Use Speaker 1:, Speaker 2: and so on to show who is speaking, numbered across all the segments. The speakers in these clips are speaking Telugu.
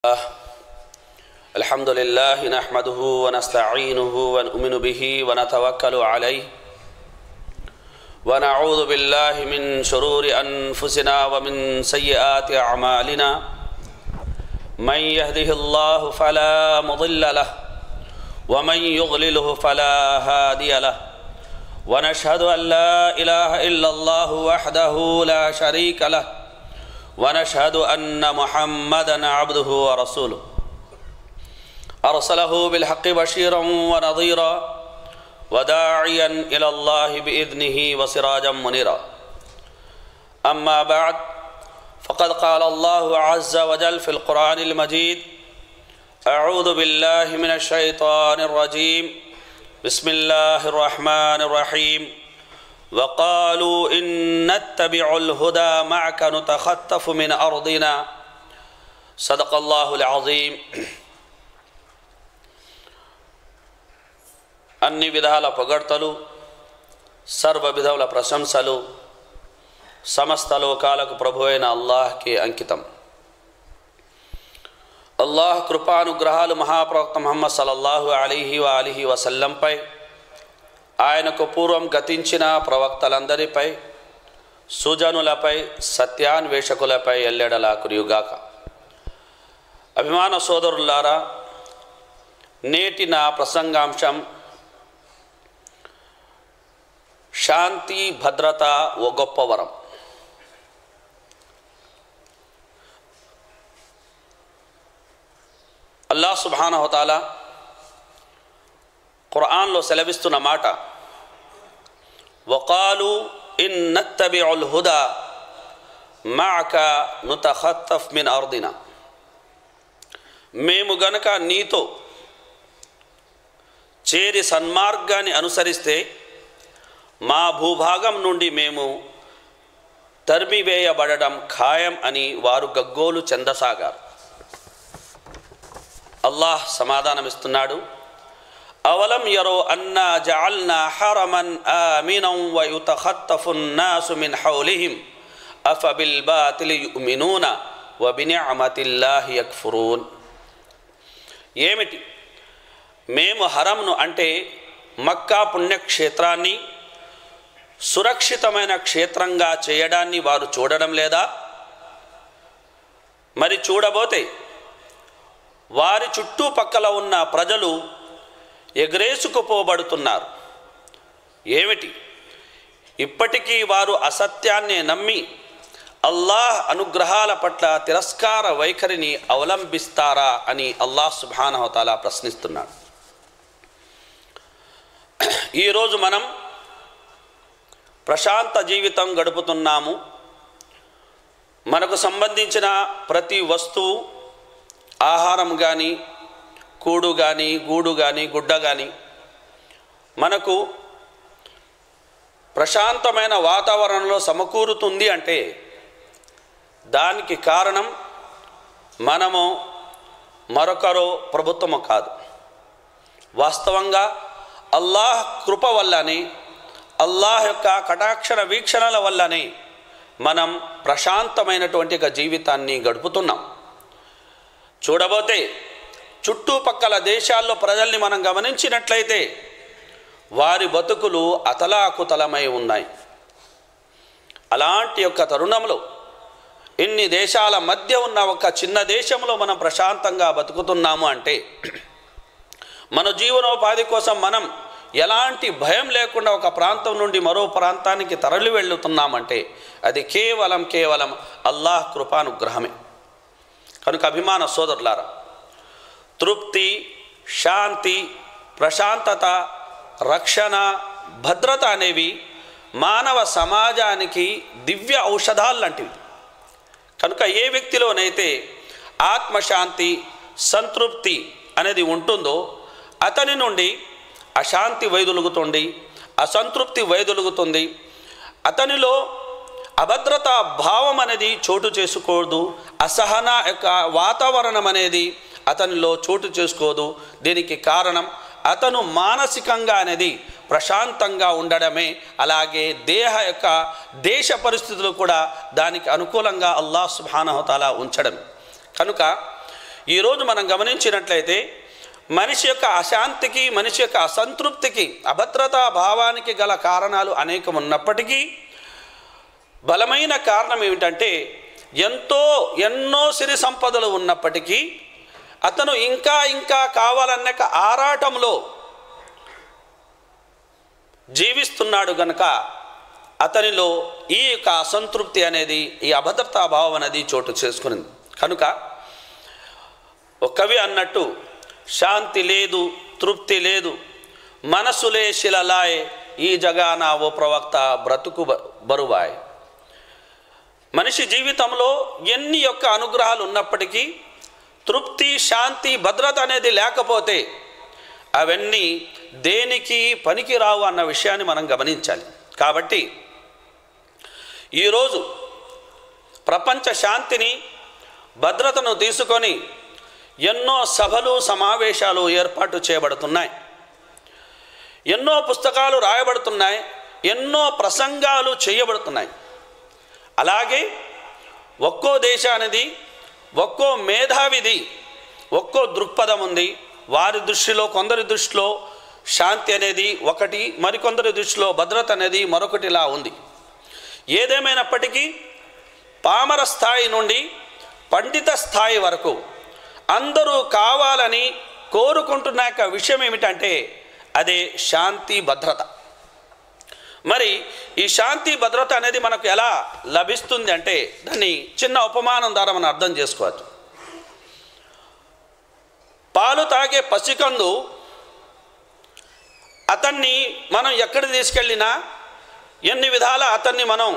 Speaker 1: الحمد لله نحمده ونستعينه ونؤمن به ونتوكل عليه ونعوذ بالله من شرور أنفسنا ومن سيئات أعمالنا من يهده الله فلا مضل له ومن يضلله فلا هادي له ونشهد أن لا إله إلا الله وحده لا شريك له ونشهد أن محمدا عبده ورسوله أرسله بالحق بشيرا ونظيرا وداعيا إلى الله بإذنه وسراجا منيرا أما بعد فقد قال الله عز وجل في القرآن المجيد أعوذ بالله من الشيطان الرجيم بسم الله الرحمن الرحيم وقالوا إن نتبع الهدى معك نتخطف من أرضنا صدق الله العظيم అన్ని విధాల పొగడ్తలు సర్వ విధముల ప్రశంసలు సమస్త లోకాలకు ప్రభు అయిన అల్లాహ్కి అంకితం అల్లాహ్ కృపానుగ్రహాలు మహాప్రవక్త ముహమ్మద్ సల్లల్లాహు అలీహి వ అలీహి వసల్లంపై ఆయనకు పూర్వం గతించిన ప్రవక్తలందరిపై సుజనులపై సత్యాన్వేషకులపై ఎల్లెడలా కురియుగాక అభిమాన సోదరులారా నేటి నా ప్రసంగాంశం శాంతి భద్రత ఓ గొప్ప వరం అల్లా సుబానహతాల ఖురాన్లో సెలవిస్తున్న మాట వకాలు ఇన్ నత్తబిఉల్ హుదా మాక నుతఖత్తఫ్ మిన్ అర్దిన మేము గనక నీతో చేరి సన్మార్గాన్ని అనుసరిస్తే మా భూభాగం నుండి మేము తరిమివేయబడడం ఖాయం అని వారు గగ్గోలు చెందసాగారు అల్లాహ్ సమాధానమిస్తున్నాడు అవలం యరో అన్నా జఅల్నా హరమన్ ఆమినం వయుతఖత్తఫు నాసు మిన్ హౌలిహిం అఫబిల్ బాతిలి యుమినూన వబినిఅమతిల్లాహి యక్ఫురూన్ ఏమిటి మేము హరంను అంటే మక్కా పుణ్యక్షేత్రాన్ని సురక్షితమైన క్షేత్రంగా చేయడాన్ని వారు చూడడం లేదా మరి చూడబోతే వారి చుట్టుపక్కల ఉన్న ప్రజలు ఎగరేసుకుపోబడుతున్నారు ఏమిటి ఇప్పటికీ వారు అసత్యాన్ని నమ్మి అల్లాహ్ అనుగ్రహాల పట్ల తిరస్కార వైఖరిని అవలంబిస్తారా అని అల్లాహ్ సుబానహతాలా ప్రశ్నిస్తున్నాడు ఈరోజు మనం ప్రశాంత జీవితం గడుపుతున్నాము మనకు సంబంధించిన ప్రతి వస్తువు ఆహారం కానీ కూడు కానీ గూడు కానీ గుడ్డ కానీ మనకు ప్రశాంతమైన వాతావరణంలో సమకూరుతుంది అంటే దానికి కారణం మనము మరొకరో ప్రభుత్వము కాదు వాస్తవంగా అల్లాహ్ కృప వల్లనే అల్లాహ్ యొక్క కటాక్షణ వీక్షణల వల్లనే మనం ప్రశాంతమైనటువంటి ఒక జీవితాన్ని గడుపుతున్నాం చూడబోతే చుట్టుపక్కల దేశాల్లో ప్రజల్ని మనం గమనించినట్లయితే వారి బతుకులు అతలాకుతలమై ఉన్నాయి అలాంటి యొక్క తరుణంలో ఇన్ని దేశాల మధ్య ఉన్న ఒక చిన్న దేశంలో మనం ప్రశాంతంగా బతుకుతున్నాము అంటే మన జీవనోపాధి కోసం మనం ఎలాంటి భయం లేకుండా ఒక ప్రాంతం నుండి మరో ప్రాంతానికి తరలి వెళ్తున్నామంటే అది కేవలం కేవలం అల్లాహ్ కృపానుగ్రహమే కనుక అభిమాన సోదరులారా తృప్తి శాంతి ప్రశాంతత రక్షణ భద్రత అనేవి మానవ సమాజానికి దివ్య ఔషధాలు లాంటివి కనుక ఏ వ్యక్తిలోనైతే ఆత్మశాంతి సంతృప్తి అనేది ఉంటుందో అతని నుండి అశాంతి వైదొలుగుతుంది అసంతృప్తి వైదొలుగుతుంది అతనిలో అభద్రతా భావం అనేది చోటు చేసుకోదు అసహన యొక్క వాతావరణం అనేది అతనిలో చోటు చేసుకోదు దీనికి కారణం అతను మానసికంగా అనేది ప్రశాంతంగా ఉండడమే అలాగే దేహ యొక్క దేశ పరిస్థితులు కూడా దానికి అనుకూలంగా అల్లాహ్ సుబానహతాలా ఉంచడం కనుక ఈరోజు మనం గమనించినట్లయితే మనిషి యొక్క అశాంతికి మనిషి యొక్క అసంతృప్తికి అభద్రతా భావానికి గల కారణాలు అనేకం ఉన్నప్పటికీ బలమైన కారణం ఏమిటంటే ఎంతో ఎన్నో సిరి సంపదలు ఉన్నప్పటికీ అతను ఇంకా ఇంకా కావాలన్న ఒక ఆరాటంలో జీవిస్తున్నాడు గనక అతనిలో ఈ యొక్క అసంతృప్తి అనేది ఈ అభద్రతా భావం అనేది చోటు చేసుకునింది కనుక ఒక కవి అన్నట్టు శాంతి లేదు తృప్తి లేదు మనసులే శిలలాయ్ ఈ జగాన ఓ ప్రవక్త బ్రతుకు బ- బరువాయ్ మనిషి జీవితంలో ఎన్ని యొక్క అనుగ్రహాలు ఉన్నప్పటికీ తృప్తి శాంతి భద్రత అనేది లేకపోతే అవన్నీ దేనికి పనికిరావు అన్న విషయాన్ని మనం గమనించాలి కాబట్టి ఈరోజు ప్రపంచ శాంతిని భద్రతను తీసుకొని ఎన్నో సభలు సమావేశాలు ఏర్పాటు చేయబడుతున్నాయి ఎన్నో పుస్తకాలు రాయబడుతున్నాయి ఎన్నో ప్రసంగాలు చేయబడుతున్నాయి అలాగే ఒక్కో దేశానిది ఒక్కో మేధావిది ఒక్కో దృక్పథం ఉంది వారి దృష్టిలో కొందరి దృష్టిలో శాంతి అనేది ఒకటి మరికొందరి దృష్టిలో భద్రత అనేది మరొకటిలా ఉంది ఏదేమైనప్పటికీ పామర స్థాయి నుండి పండిత స్థాయి వరకు అందరూ కావాలని కోరుకుంటున్న యొక్క విషయం ఏమిటంటే అదే శాంతి భద్రత మరి ఈ శాంతి భద్రత అనేది మనకు ఎలా లభిస్తుంది అంటే దాన్ని చిన్న ఉపమానం ద్వారా మనం అర్థం చేసుకోవచ్చు పాలు తాగే పసికందు అతన్ని మనం ఎక్కడ తీసుకెళ్ళినా ఎన్ని విధాల అతన్ని మనం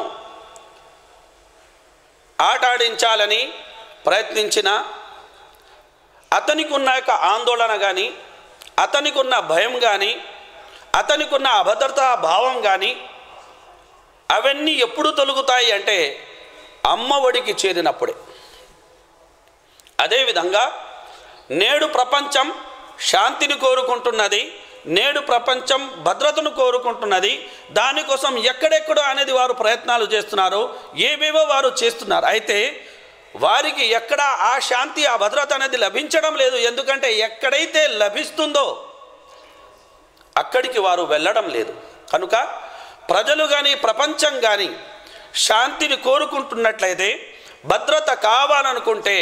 Speaker 1: ఆటాడించాలని ప్రయత్నించినా అతనికి ఉన్న యొక్క ఆందోళన కానీ అతనికి ఉన్న భయం కానీ అతనికి ఉన్న అభద్రతా భావం కానీ అవన్నీ ఎప్పుడు తొలుగుతాయి అంటే అమ్మ ఒడికి చేరినప్పుడే అదేవిధంగా నేడు ప్రపంచం శాంతిని కోరుకుంటున్నది నేడు ప్రపంచం భద్రతను కోరుకుంటున్నది దానికోసం ఎక్కడెక్కడో అనేది వారు ప్రయత్నాలు చేస్తున్నారు ఏవేవో వారు చేస్తున్నారు అయితే వారికి ఎక్కడ ఆ శాంతి ఆ భద్రత అనేది లభించడం లేదు ఎందుకంటే ఎక్కడైతే లభిస్తుందో అక్కడికి వారు వెళ్ళడం లేదు కనుక ప్రజలు కానీ ప్రపంచం కానీ శాంతిని కోరుకుంటున్నట్లయితే భద్రత కావాలనుకుంటే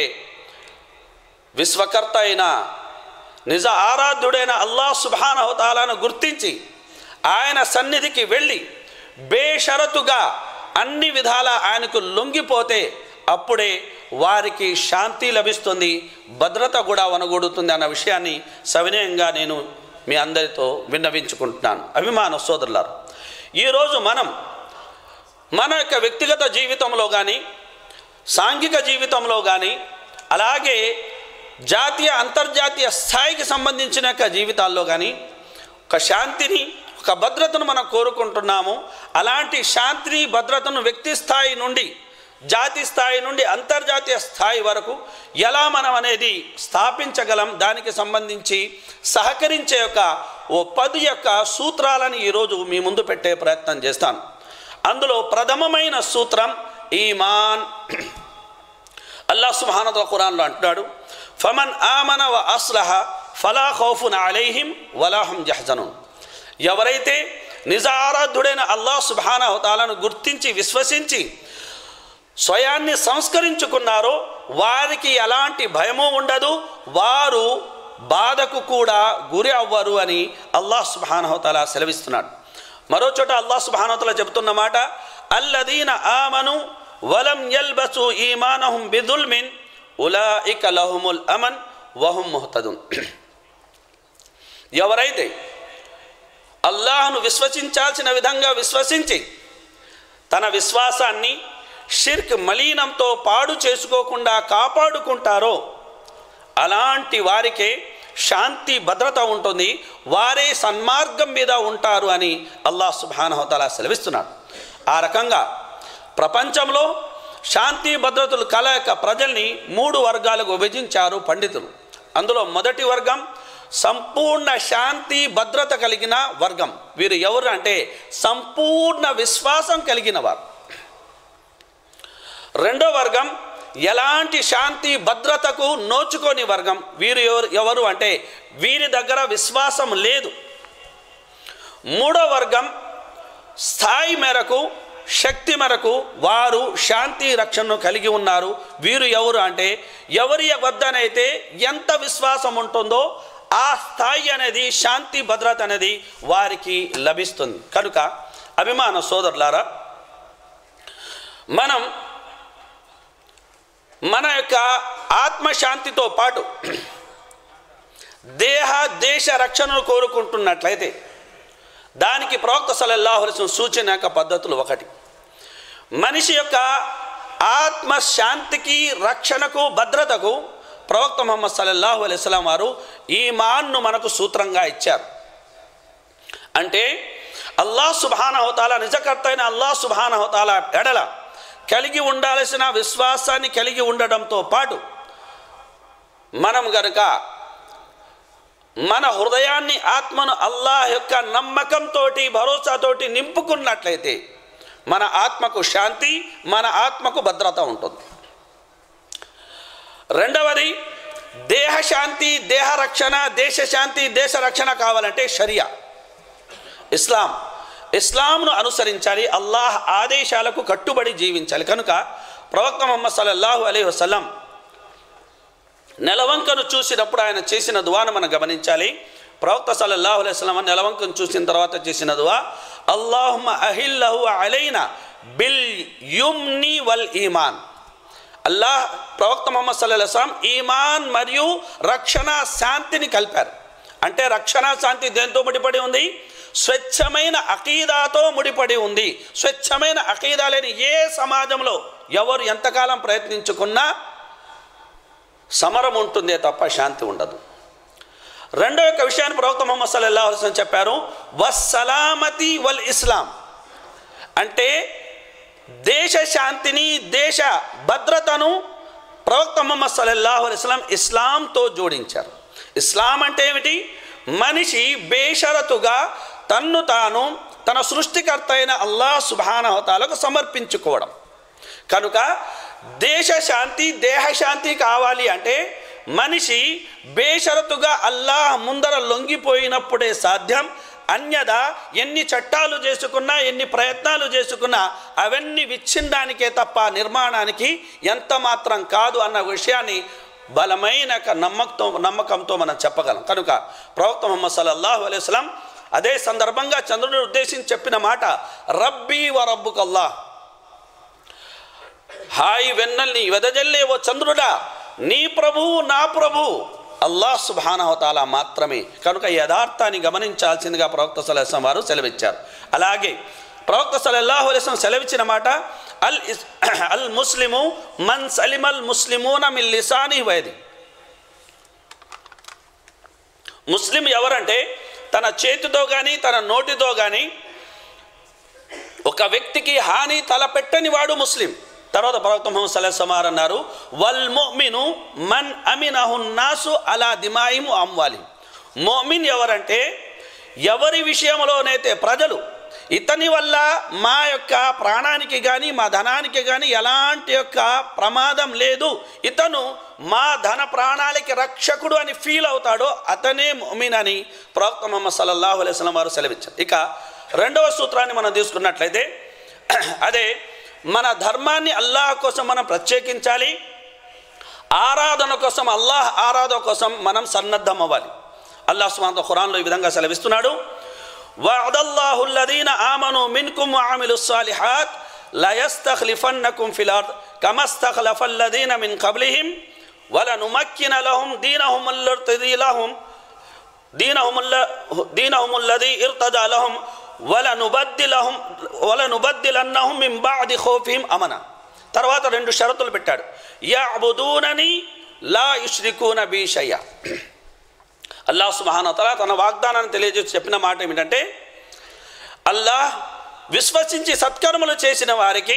Speaker 1: విశ్వకర్త అయిన నిజ ఆరాధ్యుడైన అల్లాహ్ సుభానహతాలను గుర్తించి ఆయన సన్నిధికి వెళ్ళి బేషరతుగా అన్ని విధాల ఆయనకు లొంగిపోతే అప్పుడే వారికి శాంతి లభిస్తుంది భద్రత కూడా వనగొడుతుంది అన్న విషయాన్ని సవినయంగా నేను మీ అందరితో విన్నవించుకుంటున్నాను అభిమాన సోదరులారు ఈరోజు మనం మన యొక్క వ్యక్తిగత జీవితంలో కానీ సాంఘిక జీవితంలో కానీ అలాగే జాతీయ అంతర్జాతీయ స్థాయికి సంబంధించిన యొక్క జీవితాల్లో కానీ ఒక శాంతిని ఒక భద్రతను మనం కోరుకుంటున్నాము అలాంటి శాంతిని భద్రతను వ్యక్తి స్థాయి నుండి జాతి స్థాయి నుండి అంతర్జాతీయ స్థాయి వరకు ఎలా మనం అనేది స్థాపించగలం దానికి సంబంధించి సహకరించే యొక్క ఓ పది యొక్క సూత్రాలను ఈరోజు మీ ముందు పెట్టే ప్రయత్నం చేస్తాను అందులో ప్రథమమైన సూత్రం ఈమాన్ అల్లాహ్ సుబ్హానహు వ ఖురాన్లో అంటున్నాడు ఫమన్ ఆమన వ అస్లహ ఫలా ఖౌఫున్ అలైహిం వలాహం జహజనున్ ఎవరైతే నిజ ఆరాధ్యుడైన అల్లాహ్ సుబ్హానహు తాలను గుర్తించి విశ్వసించి స్వయాన్ని సంస్కరించుకున్నారో వారికి ఎలాంటి భయము ఉండదు వారు బాధకు కూడా గురి అవ్వరు అని అల్లాహ్ సుబానహతల సెలవిస్తున్నాడు మరో చోట అల్లాహ్ సుబానహతల చెబుతున్న మాట అల్లదీన ఆమను వలం యల్బసు ఈమానహుం బిదుల్మిన్ ఉలాయిక లహుముల్ అమన్ వహుం ముహతదున్ ఎవరైతే అల్లాహ్ను విశ్వసించాల్సిన విధంగా విశ్వసించి తన విశ్వాసాన్ని షిర్క్ మలీనంతో పాడు చేసుకోకుండా కాపాడుకుంటారో అలాంటి వారికే శాంతి భద్రత ఉంటుంది వారే సన్మార్గం మీద ఉంటారు అని అల్లాహ్ సుబానహతలా సెలవిస్తున్నాడు ఆ రకంగా ప్రపంచంలో శాంతి భద్రతలు కలయక ప్రజల్ని మూడు వర్గాలకు విభజించారు పండితులు అందులో మొదటి వర్గం సంపూర్ణ శాంతి భద్రత కలిగిన వర్గం వీరు ఎవరు అంటే సంపూర్ణ విశ్వాసం కలిగిన వారు రెండో వర్గం ఎలాంటి శాంతి భద్రతకు నోచుకోని వర్గం వీరు ఎవరు ఎవరు అంటే వీరి దగ్గర విశ్వాసం లేదు మూడో వర్గం స్థాయి మేరకు శక్తి మేరకు వారు శాంతి రక్షణను కలిగి ఉన్నారు వీరు ఎవరు అంటే ఎవరి వద్దనైతే ఎంత విశ్వాసం ఉంటుందో ఆ స్థాయి అనేది శాంతి భద్రత అనేది వారికి లభిస్తుంది కనుక అభిమాన సోదరులారా మనం మన యొక్క ఆత్మశాంతితో పాటు దేహ దేశ రక్షణను కోరుకుంటున్నట్లయితే దానికి ప్రవక్త సలల్లాహు అలైహి వసల్లం సూచన యొక్క పద్ధతులు ఒకటి మనిషి యొక్క ఆత్మ శాంతికి రక్షణకు భద్రతకు ప్రవక్త ముహమ్మద్ సల్లల్లాహు అలైహి వసల్లం వారు ఈ మాన్ను మనకు సూత్రంగా ఇచ్చారు అంటే అల్లాహ్ సుబానహతాల నిజకర్త అయిన అల్లాహ్ సుబానహతాల ఎడల కలిగి ఉండాల్సిన విశ్వాసాన్ని కలిగి ఉండడంతో పాటు మనం గనుక మన హృదయాన్ని ఆత్మను అల్లాహ్ యొక్క నమ్మకంతో భరోసాతోటి నింపుకున్నట్లయితే మన ఆత్మకు శాంతి మన ఆత్మకు భద్రత ఉంటుంది రెండవది దేహ శాంతి దేహ రక్షణ దేశ శాంతి దేశ రక్షణ కావాలంటే షరియా ఇస్లాం ఇస్లాంను అనుసరించాలి అల్లాహ్ ఆదేశాలకు కట్టుబడి జీవించాలి కనుక ప్రవక్త ముహమ్మద్ సల్లల్లాహు అలైహి వసల్లం నెలవంకను చూసినప్పుడు ఆయన చేసిన దువాను మనం గమనించాలి ప్రవక్త సల్లల్లాహు అలైహి వసల్లం నెలవంకను చూసిన తర్వాత చేసిన దువా అల్లాహుమ అహిల్లహు అలైన బిల్ యుమ్ని వల్ ఈమాన్ అల్లాహ్ ప్రవక్త మొహమ్మద్ సల్లల్లాహు అలైహి వసల్లం ఈమాన్ మరియు రక్షణ శాంతిని కలిపారు అంటే రక్షణ శాంతి దేంతో ముడిపడి ఉంది స్వచ్ఛమైన అకీదాతో ముడిపడి ఉంది స్వచ్ఛమైన అకీదా లేని ఏ సమాజంలో ఎవరు ఎంతకాలం ప్రయత్నించుకున్నా సమరం ఉంటుందే తప్ప శాంతి ఉండదు రెండో యొక్క విషయాన్ని ప్రవక్త మొహమ్మద్ సల్లల్లాహు అలైహి వసల్లం చెప్పారు వస్సలామతి వల్ ఇస్లాం అంటే దేశ శాంతిని దేశ భద్రతను ప్రవక్త మొహమ్మద్ సల్లల్లాహు అలైహి వసల్లం ఇస్లాంతో జోడించారు ఇస్లాం అంటే ఏమిటి మనిషి బేషరతుగా తన్ను తాను తన సృష్టికర్త అయిన అల్లాహ్ సుబానహతాలకు సమర్పించుకోవడం కనుక దేశ శాంతి దేహ శాంతి కావాలి అంటే మనిషి బేషరతుగా అల్లాహ్ ముందర లొంగిపోయినప్పుడే సాధ్యం అన్యదా ఎన్ని చట్టాలు చేసుకున్నా ఎన్ని ప్రయత్నాలు చేసుకున్నా అవన్నీ విచ్ఛిన్నానికే తప్ప నిర్మాణానికి ఎంత మాత్రం కాదు అన్న విషయాన్ని బలమైన ఒక నమ్మకంతో నమ్మకంతో మనం చెప్పగలం కనుక ప్రవక్త ముహమ్మద్ సల్లల్లాహు అలైహి వసల్లం అదే సందర్భంగా చంద్రుని ఉద్దేశించి చెప్పిన మాట రబ్బీ వ రబ్బుకల్లా హాయి వెన్నల్ని వెదజల్లే ఓ చంద్రుడా నీ ప్రభువు నా ప్రభు అల్లాహ్ సుబానహతాల మాత్రమే కనుక ఈ యథార్థాన్ని గమనించాల్సిందిగా ప్రవక్త సలహం వారు సెలవిచ్చారు అలాగే ప్రవక్త సలల్లాహు అలైస్లం సెలవిచ్చిన మాట అల్ ఇస్ అల్ ముస్లిము మన్ సలిమల్ ముస్లిమూన మిల్ లిసాని వైది ముస్లిం ఎవరంటే తన చేతితో కానీ తన నోటితో కానీ ఒక వ్యక్తికి హాని తలపెట్టని వాడు ముస్లిం తర్వాత ప్రవక్త ముహమ్మద్ సల్లాహ్ సమార్ అన్నారు వల్ మొమిను మన్ అమినహు నాసు అలా దిమాయిము అమ్వాలి మోమిన్ ఎవరంటే ఎవరి విషయంలోనైతే ప్రజలు ఇతని వల్ల మా యొక్క ప్రాణానికి కానీ మా ధనానికి కానీ ఎలాంటి యొక్క ప్రమాదం లేదు ఇతను మా ధన ప్రాణాలకి రక్షకుడు అని ఫీల్ అవుతాడో అతనే మొమిన్ అని ప్రవక్త ముహమ్మద్ సల్లల్లాహు అలైహి వసల్లం వారు సెలవిచ్చారు ఇక రెండవ సూత్రాన్ని మనం తీసుకున్నట్లయితే అదే మన ధర్మాన్ని అల్లాహ్ కోసం మనం ప్రత్యేకించాలి ఆరాధన కోసం అల్లాహ్ ఆరాధన కోసం మనం సన్నద్ధం అవ్వాలి అల్లాహ్ సుమాన్ ఖురాన్లో ఈ విధంగా సెలవిస్తున్నాడు వఅదల్లాహు అల్లదీన ఆమను మిన్కుం వఅమిలు సాలిహాత్ లయస్తఖ్లిఫన్నకుం ఫిల్ అర్ద్ కమస్తఖ్లఫల్లదీన మిన్ కబ్లిహిం వలనుమక్కిన లహుం దీనహుం అల్లర్తదీ లహుం దీనహుం దీనహుం అల్లదీ ఇర్తదా లహుం వలనుబద్దిలహుం వలనుబద్దిలన్నహుం మిన్ బాది ఖౌఫిహిం అమన తర్వాత రెండు షరతులు పెట్టాడు యఅబుదూనని లా యుష్రికూన బి షయ్య అల్లాహ్ సుబ్హానహు తన వాగ్దానాన్ని తెలియజేసి చెప్పిన మాట ఏమిటంటే అల్లాహ్ విశ్వసించి సత్కర్మలు చేసిన వారికి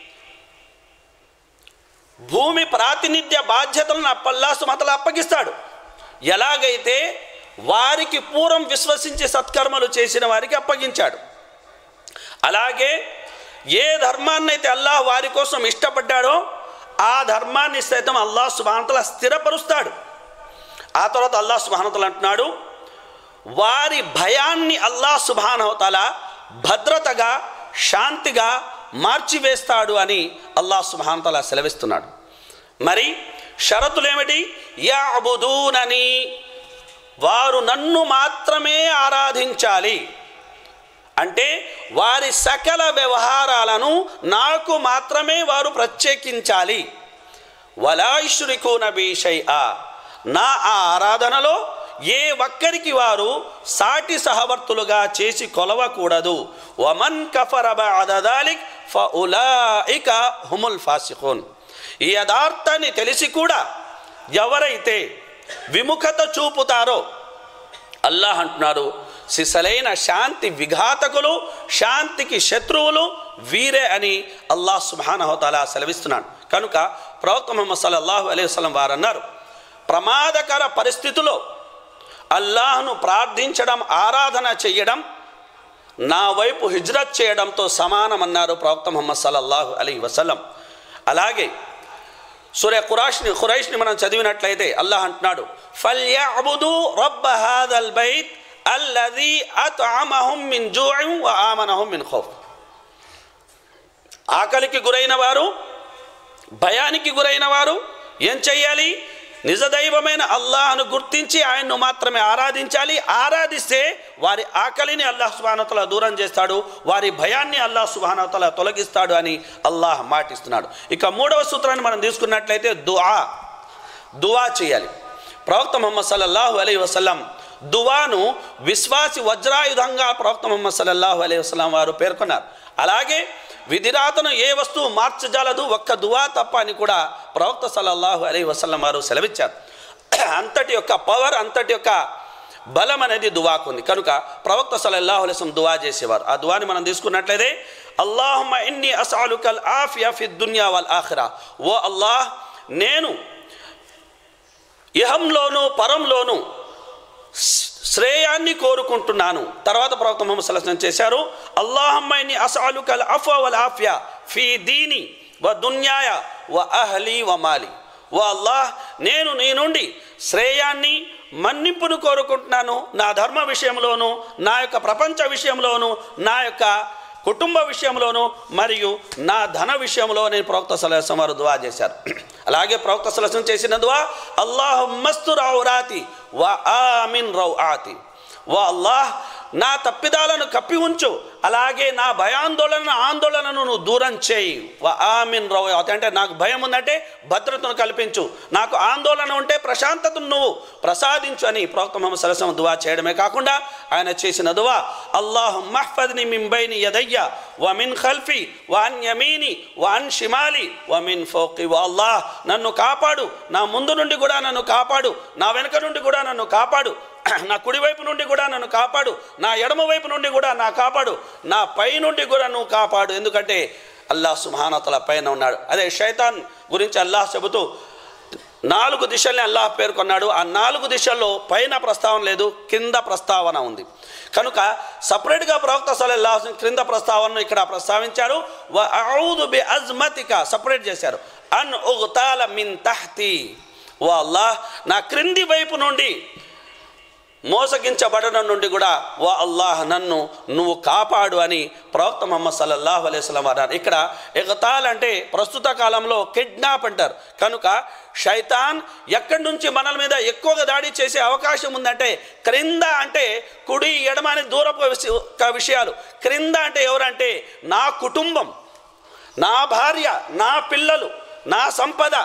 Speaker 1: భూమి ప్రాతినిధ్య బాధ్యతలను అప్పల్లా సుమతలు అప్పగిస్తాడు ఎలాగైతే వారికి పూర్వం విశ్వసించి సత్కర్మలు చేసిన వారికి అప్పగించాడు అలాగే ఏ ధర్మాన్నైతే అల్లాహ్ వారి కోసం ఇష్టపడ్డాడో ఆ ధర్మాన్ని సైతం అల్లాహ్ సుబానతల స్థిరపరుస్తాడు ఆ తర్వాత అల్లాహ్ సుబానతలు అంటున్నాడు వారి భయాన్ని అల్లాహ్ సుబానవతల భద్రతగా శాంతిగా మార్చివేస్తాడు అని అల్లాహ్ సుబానతల సెలవిస్తున్నాడు మరి షరతులు ఏమిటి యాబుదూనని వారు నన్ను మాత్రమే ఆరాధించాలి అంటే వారి సకల వ్యవహారాలను నాకు మాత్రమే వారు ప్రత్యేకించాలి వలాయిషురికు నబీషై ఆ నా ఆ ఆరాధనలో ఏ ఒక్కరికి వారు సాటి సహవర్తులుగా చేసి కొలవకూడదు వమన్ కఫర బాదదాలిక్ ఫఉలాయిక హుముల్ ఫాసిఖూన్ ఈ యథార్థాన్ని తెలిసి కూడా ఎవరైతే విముఖత చూపుతారో అల్లాహ్ అంటున్నారు సిసలైన శాంతి విఘాతకులు శాంతికి శత్రువులు వీరే అని అల్లాహ్ సుబానహోతాలా సెలవిస్తున్నాడు కనుక ప్రవక్త ముహమ్మద్ సల్లల్లాహు అలైహి వసల్లం వారు అన్నారు ప్రమాదకర పరిస్థితిలో అల్లాహ్ను ప్రార్థించడం ఆరాధన చేయడం నా వైపు హిజ్రత్ చేయడంతో సమానమన్నారు ప్రవక్త ముహమ్మద్ సల్లల్లాహు అలీ వసల్లం అలాగే సూర్య ఖురాష్ని ఖురైష్ని మనం చదివినట్లయితే అల్లాహ్ అంటున్నాడు ఫల్యఅబుదు రబ్బ హాదల్ బైత్ అల్లది అత్అమహుం మిన్ జూఇన్ వ ఆమనహుం మిన్ ఖౌఫ్ ఆకలికి గురైన వారు భయానికి గురైన వారు ఏం చెయ్యాలి నిజదైవమైన అల్లాహను గుర్తించి ఆయన్ను మాత్రమే ఆరాధించాలి ఆరాధిస్తే వారి ఆకలిని అల్లాహ్ సుబానతల దూరం చేస్తాడు వారి భయాన్ని అల్లాహ్ సుబానతల తొలగిస్తాడు అని అల్లాహ్ మాటిస్తున్నాడు ఇక మూడవ సూత్రాన్ని మనం తీసుకున్నట్లయితే దుఆ దువా చేయాలి ప్రవక్త ముహమ్మద్ సల్లల్లాహు అలై వసల్లం దువాను విశ్వాసి వజ్రాయుధంగా ప్రవక్త ముహమ్మద్ సల్లల్లాహు అలై వసల్లం వారు పేర్కొన్నారు అలాగే విధిరాతను ఏ వస్తువు మార్చజాలదు ఒక్క దువా తప్ప అని కూడా ప్రవక్త సల్లల్లాహు అలై వసల్లం వారు సెలవిచ్చారు అంతటి యొక్క పవర్ అంతటి యొక్క బలం అనేది దువాకు ఉంది కనుక ప్రవక్త సల్లల్లాహు అలైహి వసల్లం దువా చేసేవారు ఆ దువాని మనం తీసుకున్నట్లయితే అల్లాహుమ్మ ఇన్ని అసాలుకల్ ఆఫియా ఫి దున్యా వల్ ఆఖిరా ఓ అల్లాహ్ నేను ఇహంలోను పరంలోను శ్రేయాన్ని కోరుకుంటున్నాను తర్వాత ప్రవక్త ముహమ్మద్ సల్లాహం చేశారు అల్లాహమ్మైని అసాలుకల్ అఫ్ వల్ ఆఫియా ఫీ దీని వ దున్యాయ వ అహ్లీ వ మాలి ఓ అల్లాహ్ నేను నీ నుండి శ్రేయాన్ని మన్నింపును కోరుకుంటున్నాను నా ధర్మ విషయంలోను నా యొక్క ప్రపంచ విషయంలోను నా యొక్క కుటుంబ విషయంలోను మరియు నా ధన విషయంలో నేను ప్రవక్త సలహం వారు దువా చేశారు అలాగే ప్రవక్త సలహం చేసిన దువా అల్లాహ్ మస్తు రావురాతి వా ఆమిన్ రౌ ఆతి వా అల్లాహ్ నా తప్పిదాలను కప్పి ఉంచు అలాగే నా భయాందోళన ఆందోళనను నువ్వు దూరం చేయి వా ఆమిన్ రౌ ఆతి అంటే నాకు భయం ఉందంటే భద్రతను కల్పించు నాకు ఆందోళన ఉంటే ప్రశాంతతను నువ్వు ప్రసాదించు అని ప్రవక్త మొహమ్మద్ సలసం దువా చేయడమే కాకుండా ఆయన చేసిన దువా అల్లాహు మహ్ఫద్ని మింబైని యదయ్య వ మిన్ ఖల్ఫి వ అన్ యమీని వ అన్ షిమాలి వ మిన్ ఫోకి వ అల్లాహ్ నన్ను కాపాడు నా ముందు నుండి కూడా నన్ను కాపాడు నా వెనుక నుండి కూడా నన్ను కాపాడు నా కుడి వైపు నుండి కూడా నన్ను కాపాడు నా ఎడమ వైపు నుండి కూడా నా కాపాడు నా పై నుండి కూడా నువ్వు కాపాడు ఎందుకంటే అల్లాహ్ సుహానతల పైన ఉన్నాడు అదే శైతాన్ గురించి అల్లాహ్ చెబుతూ నాలుగు దిశల్ని అల్లాహ్ పేర్కొన్నాడు ఆ నాలుగు దిశల్లో పైన ప్రస్తావన లేదు కింద ప్రస్తావన ఉంది కనుక సపరేట్గా ప్రవక్త సలల్లాహ్ క్రింద ప్రస్తావనను ఇక్కడ ప్రస్తావించారు వ అఊదు బి అజ్మతిక సపరేట్ చేశారు అన్ ఉగ్తాల మిన్ తహ్తి ఓ అల్లాహ్ నా క్రింది వైపు నుండి మోసగించబడడం నుండి కూడా ఓ అల్లాహ్ నన్ను నువ్వు కాపాడు అని ప్రవక్త మొహమ్మద్ సల్లల్లాహు అలైస్లం అన్నారు ఇక్కడ ఎగతాల్ అంటే ప్రస్తుత కాలంలో కిడ్నాప్ అంటారు కనుక శైతాన్ ఎక్కడి నుంచి మనల మీద ఎక్కువగా దాడి చేసే అవకాశం ఉందంటే క్రింద అంటే కుడి ఎడమ అని దూరపు విష- ఒక విషయాలు క్రింద అంటే ఎవరంటే నా కుటుంబం నా భార్య నా పిల్లలు నా సంపద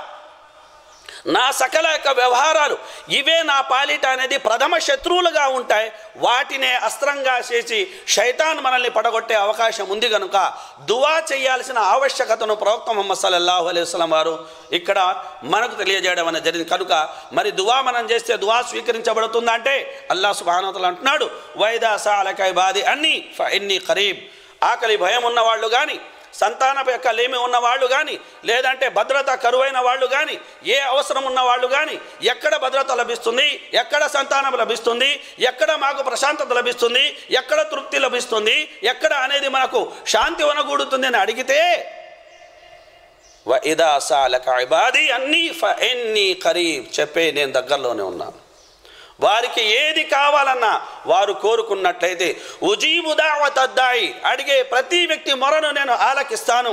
Speaker 1: నా సకల యొక్క వ్యవహారాలు ఇవే నా పాలిట అనేది ప్రథమ శత్రువులుగా ఉంటాయి వాటినే అస్త్రంగా చేసి శైతాన్ మనల్ని పడగొట్టే అవకాశం ఉంది కనుక దువా చేయాల్సిన ఆవశ్యకతను ప్రవక్త ముహమ్మద్ సల్లల్లాహు అలైహి వసల్లం వారు ఇక్కడ మనకు తెలియజేయడం అనేది జరిగింది కనుక మరి దువా మనం చేస్తే దువా స్వీకరించబడుతుందా అంటే అల్లా సుబానతలు అంటున్నాడు వైదా సాలకై బాది అన్ని ఎన్ని ఖరీబ్ ఆకలి భయం ఉన్నవాళ్ళు కానీ సంతాన యొక్క లేమి ఉన్న వాళ్ళు కానీ లేదంటే భద్రత కరువైన వాళ్ళు కానీ ఏ అవసరం ఉన్న వాళ్ళు కానీ ఎక్కడ భద్రత లభిస్తుంది ఎక్కడ సంతానం లభిస్తుంది ఎక్కడ మాకు ప్రశాంతత లభిస్తుంది ఎక్కడ తృప్తి లభిస్తుంది ఎక్కడ అనేది మనకు శాంతి వనగూడుతుంది అని అడిగితే వ ఇదా సాలక ఇబాది అన్నీ ఫ ఎన్ని ఖరీబ్ చెప్పే నేను దగ్గరలోనే ఉన్నాను వారికి ఏది కావాలన్నా వారు కోరుకున్నట్లయితే ఉజీబు దావతద్దాయి అడిగే ప్రతి వ్యక్తి మొరను నేను ఆలకిస్తాను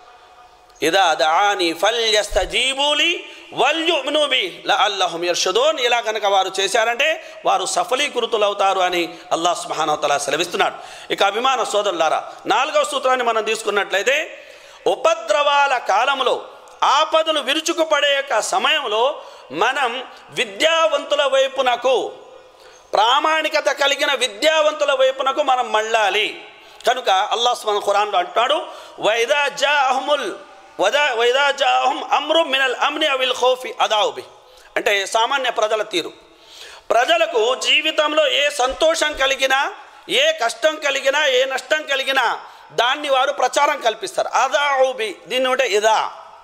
Speaker 1: ఇదా దాని ఫల్యస్తజీబూలి వల్యుమినుబి లఅల్లహుం యర్షుదూన్ ఇలా కనుక వారు చేశారంటే వారు సఫలీకృతులవుతారు అని అల్లాహ్ సుబ్హానహు సెలవిస్తున్నాడు ఇక అభిమాన సోదరులారా నాలుగవ సూత్రాన్ని మనం తీసుకున్నట్లయితే ఉపద్రవాల కాలంలో ఆపదలు విరుచుకుపడే యొక్క సమయంలో మనం విద్యావంతుల వైపునకు ప్రామాణికత కలిగిన విద్యావంతుల వైపునకు మనం మళ్ళాలి కనుక అల్లాహ్ మన ఖురాన్లో అంటున్నాడు వైదా జాహముల్ వదా వైదా జాహం అమ్రు మినల్ అమ్ని అవిల్ ఖౌఫి అదావుబి అంటే సామాన్య ప్రజల తీరు ప్రజలకు జీవితంలో ఏ సంతోషం కలిగినా ఏ కష్టం కలిగినా ఏ నష్టం కలిగినా దాన్ని వారు ప్రచారం కల్పిస్తారు అదావుబి దీన్ని ఉంటే ఇదా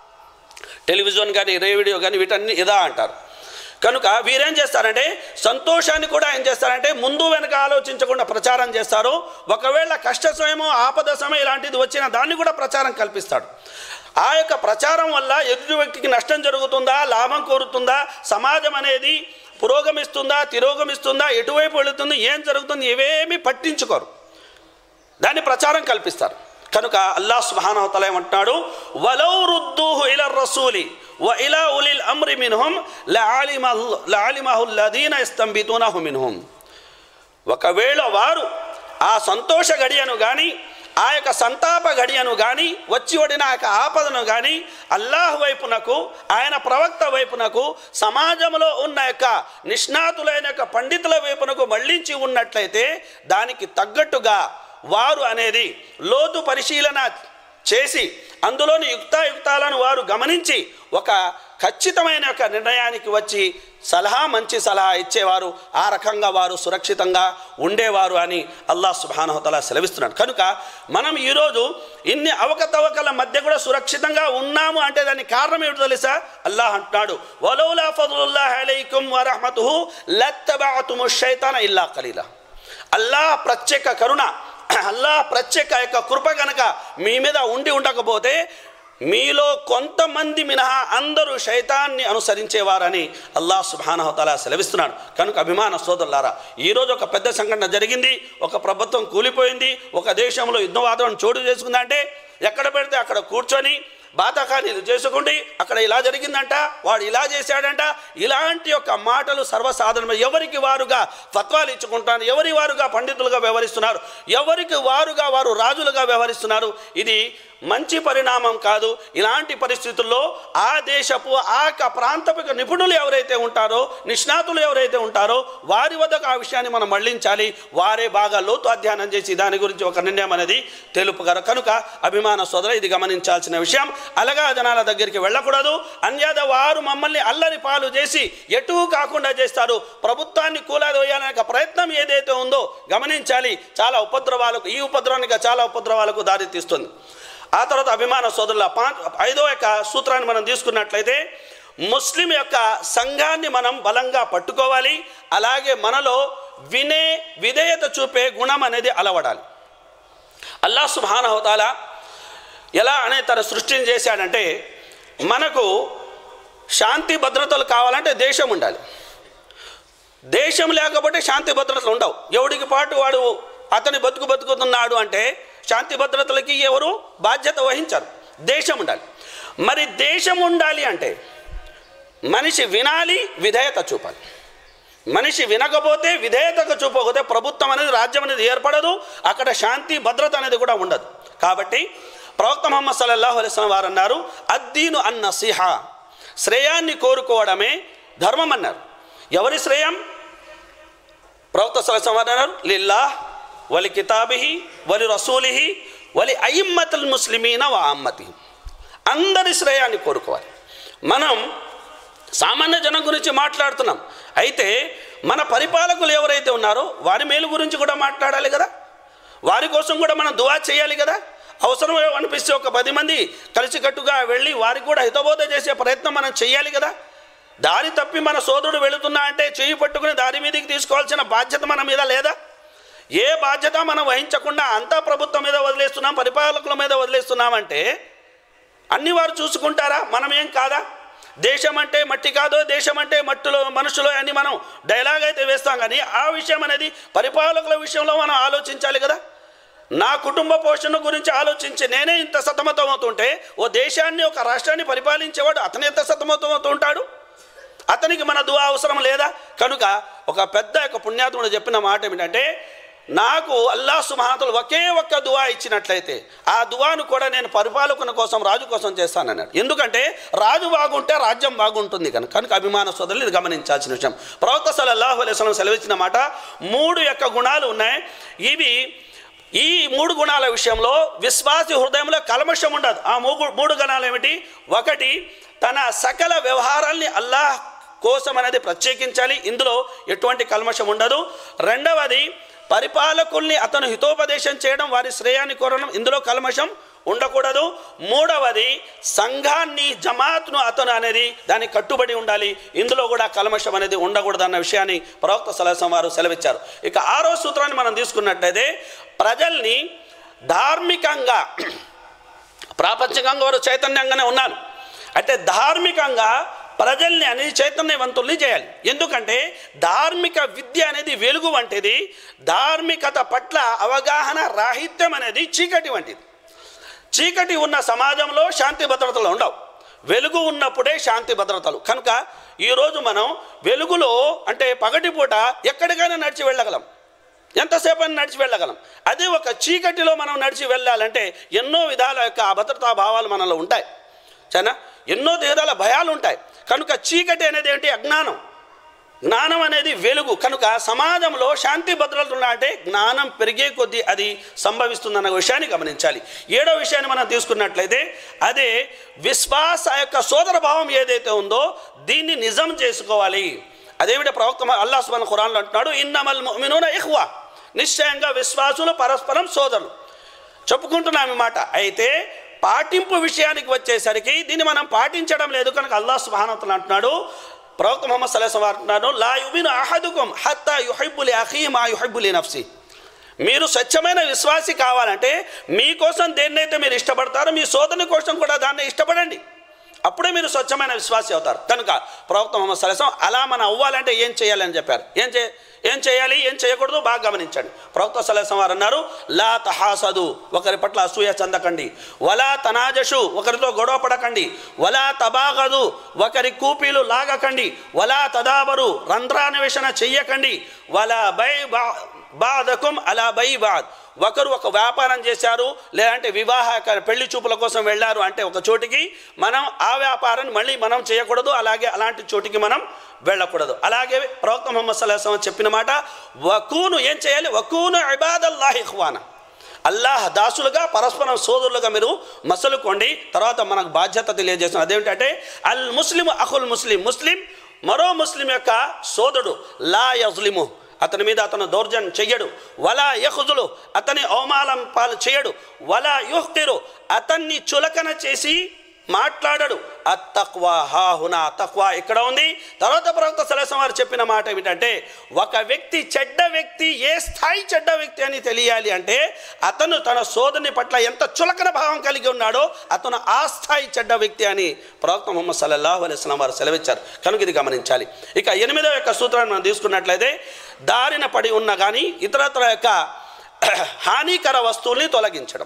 Speaker 1: టెలివిజన్ కానీ రేడియో కానీ వీటన్ని ఇదా అంటారు కనుక వీరేం చేస్తారంటే సంతోషాన్ని కూడా ఏం చేస్తారంటే ముందు వెనక ఆలోచించకుండా ప్రచారం చేస్తారు ఒకవేళ కష్ట సమయమో ఆపద సమయం ఇలాంటిది వచ్చిన దాన్ని కూడా ప్రచారం కల్పిస్తాడు ఆ యొక్క ప్రచారం వల్ల ఎదుటి వ్యక్తికి నష్టం జరుగుతుందా లాభం కోరుతుందా సమాజం అనేది పురోగమిస్తుందా తిరోగమిస్తుందా ఎటువైపు వెళుతుంది ఏం జరుగుతుంది ఇవేమీ పట్టించుకోరు దాన్ని ప్రచారం కల్పిస్తారు కనుక అల్లాహ్ సుబ్హానహు ఏమంటున్నాడు వలౌ రుద్దూహు ఇల రసూలి వ ఇలా ఉలిల్ అమ్రి మిన్హుం లఅలిమహు లఅలిమహు లదీన ఇస్తంబితునహు మిన్హుం ఒకవేళ వారు ఆ సంతోష గడియను కానీ ఆ యొక్క సంతాప గడియను కానీ వచ్చి ఒడిన ఆ యొక్క ఆపదను కానీ అల్లాహ్ వైపునకు ఆయన ప్రవక్త వైపునకు సమాజంలో ఉన్న యొక్క నిష్ణాతులైన యొక్క పండితుల వైపునకు మళ్ళించి ఉన్నట్లయితే దానికి తగ్గట్టుగా వారు అనేది లోతు పరిశీలన చేసి అందులోని యుక్తాయుక్తాలను వారు గమనించి ఒక ఖచ్చితమైన ఒక నిర్ణయానికి వచ్చి సలహా మంచి సలహా ఇచ్చేవారు ఆ రకంగా వారు సురక్షితంగా ఉండేవారు అని అల్లాహ్ సుబానహతల సెలవిస్తున్నాడు కనుక మనం ఈరోజు ఇన్ని అవకతవకల మధ్య కూడా సురక్షితంగా ఉన్నాము అంటే దానికి కారణం ఏమిటో తెలుసా అల్లాహ్ అంటున్నాడు వలౌలా ఫదుల్లాహ్ అలైకుం వరహమతుహు లత్తబాతుము షైతాన ఇల్లా ఖలీలా అల్లాహ్ ప్రత్యేక కరుణ అల్లాహ్ ప్రత్యేక యొక్క కృప కనుక మీ మీద ఉండి ఉండకపోతే మీలో కొంతమంది మినహా అందరూ శైతాన్ని అనుసరించేవారని అల్లాహ్ సుబానహతలా సెలవిస్తున్నాడు కనుక అభిమాన సోదరులారా ఈరోజు ఒక పెద్ద సంఘటన జరిగింది ఒక ప్రభుత్వం కూలిపోయింది ఒక దేశంలో యుద్ధ వాతావరణం చోటు చేసుకుందంటే ఎక్కడ పెడితే అక్కడ కూర్చొని బాతాకానీలు చేసుకుండి అక్కడ ఇలా జరిగిందంట వాడు ఇలా చేశాడంట ఇలాంటి యొక్క మాటలు సర్వసాధారణ ఎవరికి వారుగా ఫత్వాలు ఇచ్చుకుంటారు ఎవరి వారుగా పండితులుగా వ్యవహరిస్తున్నారు ఎవరికి వారుగా వారు రాజులుగా వ్యవహరిస్తున్నారు ఇది మంచి పరిణామం కాదు ఇలాంటి పరిస్థితుల్లో ఆ దేశపు ఆ యొక్క ప్రాంతపు నిపుణులు ఎవరైతే ఉంటారో నిష్ణాతులు ఎవరైతే ఉంటారో వారి వద్దకు ఆ విషయాన్ని మనం మళ్ళించాలి వారే బాగా లోతు అధ్యయనం చేసి దాని గురించి ఒక నిర్ణయం అనేది తెలుపుగలరు కనుక అభిమాన సోదర ఇది గమనించాల్సిన విషయం అలగా జనాల దగ్గరికి వెళ్ళకూడదు అన్యాద వారు మమ్మల్ని అల్లరి పాలు చేసి ఎటు కాకుండా చేస్తారు ప్రభుత్వాన్ని కూలాదోయాలనే ఒక ప్రయత్నం ఏదైతే ఉందో గమనించాలి చాలా ఉపద్రవాలకు ఈ ఉపద్రవానికి చాలా ఉపద్రవాలకు దారితీస్తుంది ఆ తర్వాత అభిమాన సోదరుల పా ఐదో యొక్క సూత్రాన్ని మనం తీసుకున్నట్లయితే ముస్లిం యొక్క సంఘాన్ని మనం బలంగా పట్టుకోవాలి అలాగే మనలో వినే విధేయత చూపే గుణం అనేది అలవడాలి అల్లా సుబానహతాల ఎలా అనే తన సృష్టిని చేశాడంటే మనకు శాంతి భద్రతలు కావాలంటే దేశం ఉండాలి దేశం లేకపోతే శాంతి భద్రతలు ఉండవు ఎవడికి పాటు వాడు అతని బతుకు బతుకుతున్నాడు అంటే శాంతి భద్రతలకి ఎవరు బాధ్యత వహించరు దేశం ఉండాలి మరి దేశం ఉండాలి అంటే మనిషి వినాలి విధేయత చూపాలి మనిషి వినకపోతే విధేయతకు చూపకపోతే ప్రభుత్వం అనేది రాజ్యం అనేది ఏర్పడదు అక్కడ శాంతి భద్రత అనేది కూడా ఉండదు కాబట్టి ప్రవక్త ముహమ్మద్ సల్లల్లాహు అలైస్లం వారు అన్నారు అద్దీను అన్న సిహ శ్రేయాన్ని కోరుకోవడమే ధర్మం అన్నారు ఎవరి శ్రేయం ప్రవక్త సలహం వారు అన్నారు లిల్లా వలి కితాబిహి వలి రసూలిహి వలి అయిమ్మతుల్ ముస్లిమీన వా అమ్మతి అందరి శ్రేయాన్ని కోరుకోవాలి మనం సామాన్య జనం గురించి మాట్లాడుతున్నాం అయితే మన పరిపాలకులు ఎవరైతే ఉన్నారో వారి మేలు గురించి కూడా మాట్లాడాలి కదా వారి కోసం కూడా మనం దువా చేయాలి కదా అవసరం అనిపిస్తే ఒక పది మంది కలిసికట్టుగా వెళ్ళి వారికి కూడా హితబోధ చేసే ప్రయత్నం మనం చేయాలి కదా దారి తప్పి మన సోదరుడు వెళుతున్నా అంటే చేయి పట్టుకుని దారి మీదకి తీసుకోవాల్సిన బాధ్యత మన మీద లేదా ఏ బాధ్యత మనం వహించకుండా అంతా ప్రభుత్వం మీద వదిలేస్తున్నాం పరిపాలకుల మీద వదిలేస్తున్నామంటే అన్ని వారు చూసుకుంటారా మనం ఏం కాదా దేశం అంటే మట్టి కాదో దేశం అంటే మట్టిలో మనుషులు అని మనం డైలాగ్ అయితే వేస్తాం కానీ ఆ విషయం అనేది పరిపాలకుల విషయంలో మనం ఆలోచించాలి కదా నా కుటుంబ పోషణ గురించి ఆలోచించి నేనే ఇంత సతమతం అవుతుంటే ఓ దేశాన్ని ఒక రాష్ట్రాన్ని పరిపాలించేవాడు అతను ఎంత సతమతం అవుతూ ఉంటాడు అతనికి మన దువా అవసరం లేదా కనుక ఒక పెద్ద యొక్క పుణ్యాత్ముడు చెప్పిన మాట ఏమిటంటే నాకు అల్లా సుమహాతులు ఒకే ఒక్క దువా ఇచ్చినట్లయితే ఆ దువాను కూడా నేను పరిపాలకుని కోసం రాజు కోసం చేస్తానన్నాడు ఎందుకంటే రాజు బాగుంటే రాజ్యం బాగుంటుంది కనుక కనుక అభిమాన సోదరులు ఇది గమనించాల్సిన విషయం ప్రవక్త సల్లల్లాహు అలైహి వసల్లం సెలవిచ్చిన మాట మూడు యొక్క గుణాలు ఉన్నాయి ఇవి ఈ మూడు గుణాల విషయంలో విశ్వాసి హృదయంలో కల్మషం ఉండదు ఆ మూడు మూడు గుణాలు ఏమిటి ఒకటి తన సకల వ్యవహారాల్ని అల్లాహ్ కోసం అనేది ప్రత్యేకించాలి ఇందులో ఎటువంటి కల్మషం ఉండదు రెండవది పరిపాలకుల్ని అతను హితోపదేశం చేయడం వారి శ్రేయాన్ని కోరడం ఇందులో కల్మషం ఉండకూడదు మూడవది సంఘాన్ని జమాత్ను అతను అనేది దానికి కట్టుబడి ఉండాలి ఇందులో కూడా కల్మషం అనేది ఉండకూడదు అన్న విషయాన్ని ప్రవక్త సలహం వారు సెలవిచ్చారు ఇక ఆరో సూత్రాన్ని మనం తీసుకున్నట్లయితే ప్రజల్ని ధార్మికంగా ప్రాపంచికంగా వారు చైతన్యంగానే ఉన్నారు అంటే ధార్మికంగా ప్రజల్ని అనేది చైతన్యవంతుల్ని చేయాలి ఎందుకంటే ధార్మిక విద్య అనేది వెలుగు వంటిది ధార్మికత పట్ల అవగాహన రాహిత్యం అనేది చీకటి వంటిది చీకటి ఉన్న సమాజంలో శాంతి భద్రతలు ఉండవు వెలుగు ఉన్నప్పుడే శాంతి భద్రతలు కనుక ఈరోజు మనం వెలుగులో అంటే పగటిపూట ఎక్కడికైనా నడిచి వెళ్ళగలం ఎంతసేపు అని నడిచి వెళ్ళగలం అదే ఒక చీకటిలో మనం నడిచి వెళ్ళాలంటే ఎన్నో విధాల యొక్క అభద్రతా భావాలు మనలో ఉంటాయి సరేనా ఎన్నో విధాల భయాలు ఉంటాయి కనుక చీకటి అనేది ఏంటి అజ్ఞానం జ్ఞానం అనేది వెలుగు కనుక సమాజంలో శాంతి భద్రతలు ఉన్నాయంటే జ్ఞానం పెరిగే కొద్దీ అది సంభవిస్తుందన్న విషయాన్ని గమనించాలి ఏడో విషయాన్ని మనం తీసుకున్నట్లయితే అదే విశ్వాస యొక్క సోదర భావం ఏదైతే ఉందో దీన్ని నిజం చేసుకోవాలి అదేమిటి ప్రవక్త అల్లా సుబాన్ ఖురాన్లో అంటున్నాడు ఇన్నమల్ ముమినూన ఇహ్వా నిశ్చయంగా విశ్వాసులు పరస్పరం సోదరులు చెప్పుకుంటున్నాం ఈ మాట అయితే పాటింపు విషయానికి వచ్చేసరికి దీన్ని మనం పాటించడం లేదు కనుక అల్లా సుబానతలు అంటున్నాడు ప్రవక్త మొహమ్మద్ సల్లాహం అంటున్నాడు లా యుమిను అహదుకుం హత్తా యుహైబులి అఖీ మా యుహైబులి నఫ్సి మీరు స్వచ్ఛమైన విశ్వాసి కావాలంటే మీకోసం దేన్నైతే మీరు ఇష్టపడతారో మీ సోదరుని కోసం కూడా దాన్ని ఇష్టపడండి అప్పుడే మీరు స్వచ్ఛమైన విశ్వాసి అవుతారు కనుక ప్రవక్త మొహమ్మద్ సలసం అలా మనం అవ్వాలంటే ఏం చేయాలని చెప్పారు ఏం చే ఏం చేయాలి ఏం చేయకూడదు బాగా గమనించండి ప్రవక్త సలసం వారు అన్నారు లా తహాసదు ఒకరి పట్ల అసూయ చెందకండి వలా తనాజషు ఒకరితో గొడవ పడకండి వలా తబాగదు ఒకరి కూపీలు లాగకండి వలా తదాబరు రంధ్రాన్వేషణ చెయ్యకండి వలా బై బా బాధకం అలా బై బాద్ ఒకరు ఒక వ్యాపారం చేశారు లేదంటే వివాహ పెళ్లి చూపుల కోసం వెళ్ళారు అంటే ఒక చోటికి మనం ఆ వ్యాపారాన్ని మళ్ళీ మనం చేయకూడదు అలాగే అలాంటి చోటికి మనం వెళ్ళకూడదు అలాగే ప్రవక్త ముహమ్మద్ సల్లాహం చెప్పిన మాట వకూను ఏం చేయాలి వకూను ఇబాదల్లాహి ఇఖ్వానా అల్లాహ్ దాసులుగా పరస్పరం సోదరులుగా మీరు మసలుకోండి తర్వాత మనకు బాధ్యత తెలియజేస్తుంది అదేమిటంటే అల్ ముస్లిం అహుల్ ముస్లిం ముస్లిం మరో ముస్లిం యొక్క సోదరుడు లా యజ్లిము అతని మీద అతను దౌర్జన్యం చెయ్యడు వలా యహుజులు అతని అవమానం పాలు చేయడు వలా యుహ్తిరు అతన్ని చులకన చేసి మాట్లాడడు అత్తక్వా హాహునా తక్వా ఇక్కడ ఉంది తర్వాత ప్రవక్త సలసం వారు చెప్పిన మాట ఏమిటంటే ఒక వ్యక్తి చెడ్డ వ్యక్తి ఏ స్థాయి చెడ్డ వ్యక్తి అని తెలియాలి అంటే అతను తన సోదరుని పట్ల ఎంత చులకన భావం కలిగి ఉన్నాడో అతను ఆ స్థాయి చెడ్డ వ్యక్తి అని ప్రవక్త ముహమ్మద్ సల్లల్లాహు అలైస్లాం వారు సెలవిచ్చారు కనుక ఇది గమనించాలి ఇక ఎనిమిదవ యొక్క సూత్రాన్ని మనం తీసుకున్నట్లయితే దారిన పడి ఉన్న కానీ ఇతరత్ర యొక్క హానికర వస్తువుల్ని తొలగించడం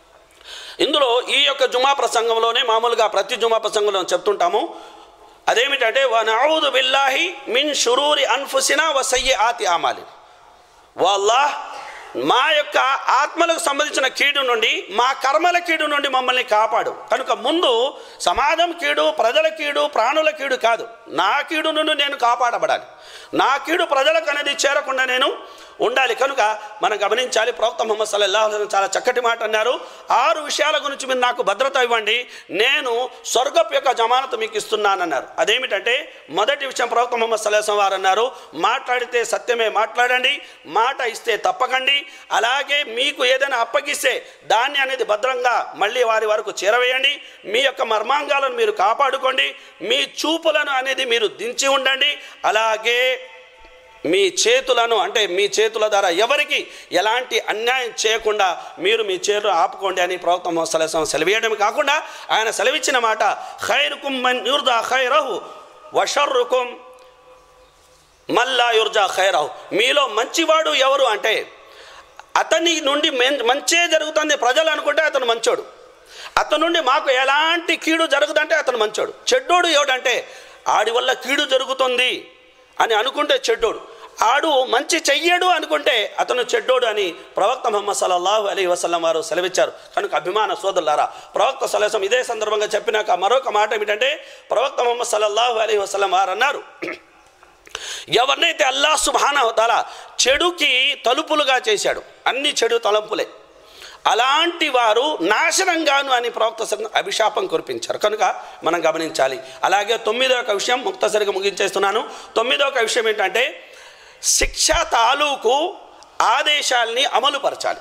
Speaker 1: ఇందులో ఈ యొక్క జుమా ప్రసంగంలోనే మామూలుగా ప్రతి జుమా ప్రసంగంలో చెప్తుంటాము అదేమిటంటే వ నౌదు బిల్లాహి మిన్ షురూరి అన్ఫుసినా వ సయ్యి ఆతి ఆమాలి వల్లాహ్ మా యొక్క ఆత్మలకు సంబంధించిన కీడు నుండి మా కర్మల కీడు నుండి మమ్మల్ని కాపాడు కనుక ముందు సమాజం కీడు ప్రజల కీడు ప్రాణుల కీడు కాదు నా కీడు నుండి నేను కాపాడబడాలి నా కీడు ప్రజలకు అనేది చేరకుండా నేను ఉండాలి కనుక మనం గమనించాలి ప్రవక్త ముహమ్మద్ సల్లల్లాహు అలైహి వసల్లం చాలా చక్కటి మాట అన్నారు ఆరు విషయాల గురించి మీరు నాకు భద్రత ఇవ్వండి నేను స్వర్గపు యొక్క జమానత మీకు ఇస్తున్నానన్నారు అదేమిటంటే మొదటి విషయం ప్రవక్త ముహమ్మద్ సల్లాహం వారు అన్నారు మాట్లాడితే సత్యమే మాట్లాడండి మాట ఇస్తే తప్పకండి అలాగే మీకు ఏదైనా అప్పగిస్తే దాన్ని అనేది భద్రంగా మళ్ళీ వారి వరకు చేరవేయండి మీ యొక్క మర్మాంగాలను మీరు కాపాడుకోండి మీ చూపులను అనేది మీరు దించి ఉండండి అలాగే మీ చేతులను అంటే మీ చేతుల ద్వారా ఎవరికి ఎలాంటి అన్యాయం చేయకుండా మీరు మీ చేతులు ఆపుకోండి అని ప్రవక్త ముహమ్మద్ సల్లల్లాహు అలైహి వసల్లం సెలవేయడమే కాకుండా ఆయన సెలవిచ్చిన మాట ఖైరుకుం మన్ యుర్దా ఖైరహు వషర్రుకుం మల్లా యుర్జా ఖైరహు మీలో మంచివాడు ఎవరు అంటే అతని నుండి మెన్- మంచే జరుగుతుంది ప్రజలు అనుకుంటే అతను మంచోడు అతని నుండి మాకు ఎలాంటి కీడు జరుగుతుందంటే అతను మంచోడు చెడ్డోడు ఎవడంటే ఆడి వల్ల కీడు జరుగుతుంది అని అనుకుంటే చెడ్డోడు ఆడు మంచి చెయ్యడు అనుకుంటే అతను చెడ్డోడు అని ప్రవక్త ముహమ్మద్ సల్లల్లాహు అలీ వసల్లం వారు సెలవిచ్చారు కనుక అభిమాన సోదరులారా ప్రవక్త సలహం ఇదే సందర్భంగా చెప్పినాక మరొక మాట ఏమిటంటే ప్రవక్త ముహమ్మద్ సల్లల్లాహు అలీ వసల్లం వారు అన్నారు ఎవరినైతే అల్లా సుభానవతాల చెడుకి తలుపులుగా చేశాడు అన్ని చెడు తలంపులే అలాంటి వారు నాశనంగాను అని ప్రవక్త సల్లం అభిశాపం కురిపించారు కనుక మనం గమనించాలి అలాగే తొమ్మిదో ఒక విషయం ముక్తసరిగా ముగించేస్తున్నాను తొమ్మిదో ఒక విషయం ఏంటంటే శిక్ష తాలూకు ఆదేశాల్ని అమలుపరచాలి